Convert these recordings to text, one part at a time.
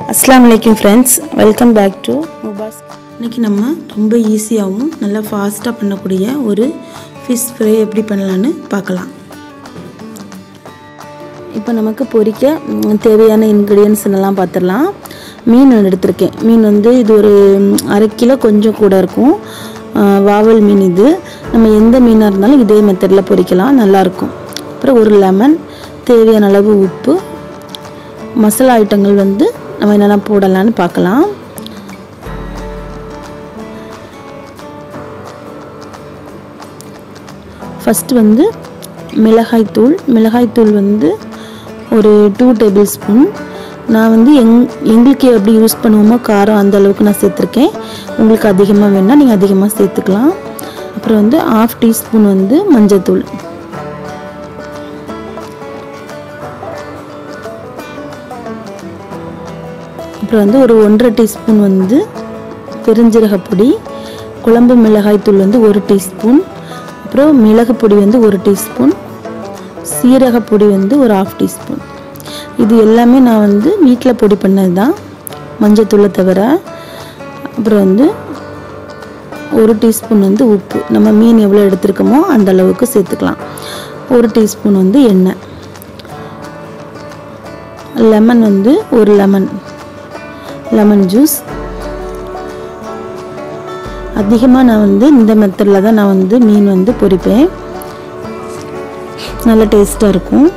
அஸ்லாம் வலைக்கம் friends welcome back to முபாஸ் இன்றைக்கி நம்ம ரொம்ப ஈஸியாகவும் நல்லா ஃபாஸ்ட்டாக பண்ணக்கூடிய ஒரு ஃபிஷ் ஃப்ரை எப்படி பண்ணலான்னு பார்க்கலாம் இப்போ நமக்கு பொரிக்க ம், தேவையான இன்க்ரீடியன்ஸ் எல்லாம் பார்த்துடலாம் மீன் ஒன்று எடுத்திருக்கேன் மீன் வந்து இது ஒரு ம், அரை கிலோ கொஞ்சம் கூட இருக்கும் ஆ, வாவல் மீன் இது நம்ம எந்த மீனாக இருந்தாலும் இதே மெத்தடில் பொரிக்கலாம் நல்லாயிருக்கும் அப்புறம் ஒரு லெமன் தேவையான அளவு உப்பு மசாலா ஐட்டங்கள் வந்து நம்ம என்னென்ன போடலான்னு பார்க்கலாம் ஃபஸ்ட்டு வந்து மிளகாய்த்தூள் மிளகாய்த்தூள் வந்து ஒரு டூ டேபிள் ஸ்பூன் நான் வந்து எங் எங்களுக்கு எப்படி யூஸ் பண்ணுவோமோ காரம் அந்த அளவுக்கு நான் சேர்த்துருக்கேன் உங்களுக்கு அதிகமாக வேணால் நீங்கள் அதிகமாக சேர்த்துக்கலாம் அப்புறம் வந்து ஆஃப் டீஸ்பூன் வந்து மஞ்சத்தூள் அப்புறம் வந்து ஒரு ஒன்றரை டீஸ்பூன் வந்து பெருஞ்சீரக பொடி குழம்பு மிளகாய் தூள் வந்து ஒரு டீஸ்பூன் அப்புறம் மிளகு பொடி வந்து ஒரு டீஸ்பூன் சீரக பொடி வந்து ஒரு ஆஃப் டீஸ்பூன் இது எல்லாமே நான் வந்து வீட்டில் பொடி பண்ணது தான் மஞ்சத்தூளை தவிர அப்புறம் வந்து ஒரு டீஸ்பூன் வந்து உப்பு நம்ம மீன் எவ்வளோ எடுத்திருக்கோமோ அந்த அளவுக்கு சேர்த்துக்கலாம் ஒரு டீஸ்பூன் வந்து எண்ணெய் லெமன் வந்து ஒரு லெமன் லெமன் ஜூஸ் அதிகமாக நான் வந்து இந்த மெத்தடில் தான் நான் வந்து மீன் வந்து பொரிப்பேன் நல்ல டேஸ்ட்டாக இருக்கும்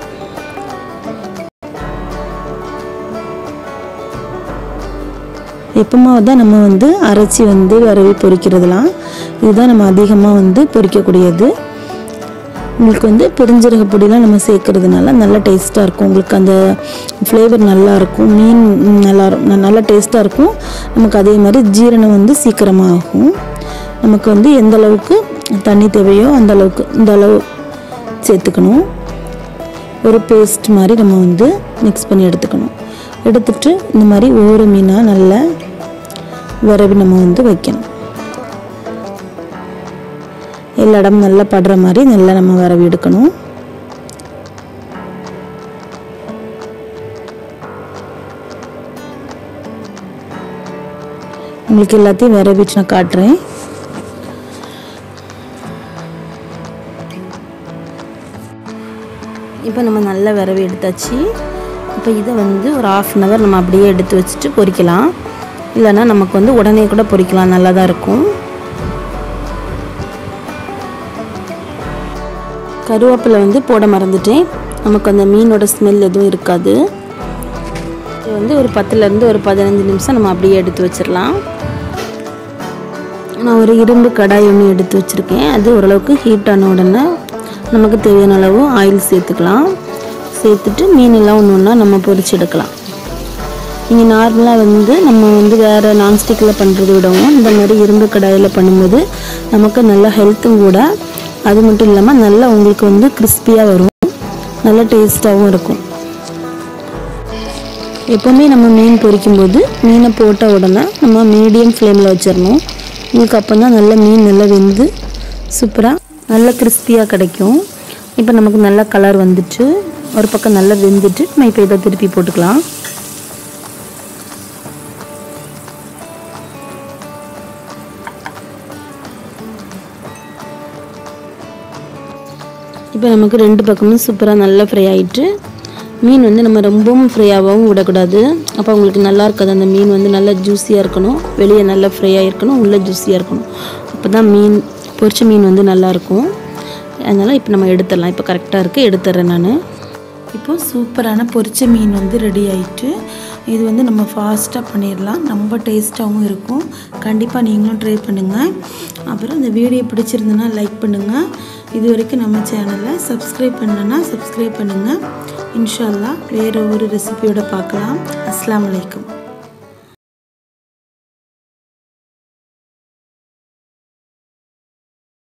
எப்போமாவது தான் நம்ம வந்து அரைச்சி வந்து வரவி பொரிக்கிறதுலாம் இதுதான் நம்ம அதிகமாக வந்து பொரிக்கக்கூடியது உங்களுக்கு வந்து பெருஞ்சீரக பொடிலாம் நம்ம சேர்க்கறதுனால நல்ல டேஸ்ட்டாக இருக்கும் உங்களுக்கு அந்த ஃப்ளேவர் நல்லா இருக்கும் மீன் நல்லா இரு- நல்ல டேஸ்ட்டாக இருக்கும் நமக்கு அதே மாதிரி ஜீரணம் வந்து சீக்கிரமாக ஆகும் நமக்கு வந்து எந்த அளவுக்கு தண்ணி தேவையோ அந்த அளவுக்கு இந்த அளவு சேர்த்துக்கணும் ஒரு பேஸ்ட் மாதிரி நம்ம வந்து மிக்ஸ் பண்ணி எடுத்துக்கணும் எடுத்துட்டு இந்த மாதிரி ஒவ்வொரு மீனாக நல்லா விரவி நம்ம வந்து வைக்கணும் எல்லா இடமும் நல்லா படுற மாதிரி நல்லா நம்ம விரவி எடுக்கணும் உங்களுக்கு எல்லாத்தையும் விரவிட்டு நான் காட்டுறேன் இப்போ நம்ம நல்லா விரவி எடுத்தாச்சு இப்போ இதை வந்து ஒரு ஆஃப் அன் ஹவர் நம்ம அப்படியே எடுத்து வச்சுட்டு பொரிக்கலாம் இல்லைன்னா நமக்கு வந்து உடனே கூட பொரிக்கலாம் நல்லா தான் இருக்கும் கருவேப்பிலை வந்து போட மறந்துட்டேன் நமக்கு அந்த மீனோட ஸ்மெல் எதுவும் இருக்காது இது வந்து ஒரு பத்துலேருந்து ஒரு பதினஞ்சு நிமிஷம் நம்ம அப்படியே எடுத்து வச்சிடலாம் நான் ஒரு இரும்பு கடாய் ஒன்று எடுத்து வச்சுருக்கேன் அது ஓரளவுக்கு ஹீட் ஆன உடனே நமக்கு தேவையான அளவு ஆயில் சேர்த்துக்கலாம் சேர்த்துட்டு மீன் எல்லாம் ஒன்று ஒன்றா நம்ம பொரிச்சு எடுக்கலாம் நீங்கள் நார்மலாக வந்து நம்ம வந்து வேறு நான்ஸ்டிக்கில் பண்ணுறதை விடவும் இந்த மாதிரி இரும்பு கடாயில் பண்ணும்போது நமக்கு நல்ல ஹெல்த்தும் கூட அது மட்டும் இல்லாமல் நல்லா உங்களுக்கு வந்து கிறிஸ்பியாக வரும் நல்ல டேஸ்ட்டாகவும் இருக்கும் எப்போவுமே நம்ம மீன் பொரிக்கும்போது மீனை போட்ட உடனே நம்ம மீடியம் ஃப்ளேமில் வச்சிடணும் உங்களுக்கு அப்போ தான் நல்ல மீன் நல்லா வெந்து சூப்பராக நல்ல கிறிஸ்பியாக கிடைக்கும் இப்போ நமக்கு நல்ல கலர் வந்துட்டு ஒரு பக்கம் நல்லா வெந்துட்டு நம்ம இப்போ இதை திருப்பி போட்டுக்கலாம் இப்போ நமக்கு ரெண்டு பக்கமும் சூப்பராக நல்லா ஃப்ரை ஆயிட்டு மீன் வந்து நம்ம ரொம்பவும் ஃப்ரையாகவும் விடக்கூடாது அப்போ உங்களுக்கு நல்லா இருக்காது அந்த மீன் வந்து நல்லா ஜூஸியாக இருக்கணும் வெளியே நல்லா ஃப்ரையாக இருக்கணும் உள்ளே ஜூஸியாக இருக்கணும் அப்போ தான் மீன் பொரிச்ச மீன் வந்து நல்லாயிருக்கும் அதனால் இப்போ நம்ம எடுத்துடலாம் இப்போ கரெக்டாக இருக்குது எடுத்துட்றேன் நான் இப்போ சூப்பரான பொரிச்ச மீன் வந்து ரெடி ஆயிட்டு இது வந்து நம்ம ஃபாஸ்ட்டாக பண்ணிடலாம் ரொம்ப டேஸ்ட்டாகவும் இருக்கும் கண்டிப்பாக நீங்களும் ட்ரை பண்ணுங்கள் அப்புறம் இந்த வீடியோ பிடிச்சிருந்துன்னா லைக் பண்ணுங்கள் இது வரைக்கும் நம்ம சேனலை சப்ஸ்கிரைப் பண்ணலன்னா சப்ஸ்கிரைப் பண்ணுங்கள் இன்ஷா அல்லாஹ் வேறு ஒரு ரெசிபியோட பார்க்கலாம் அஸ்ஸலாமு அலைக்கும்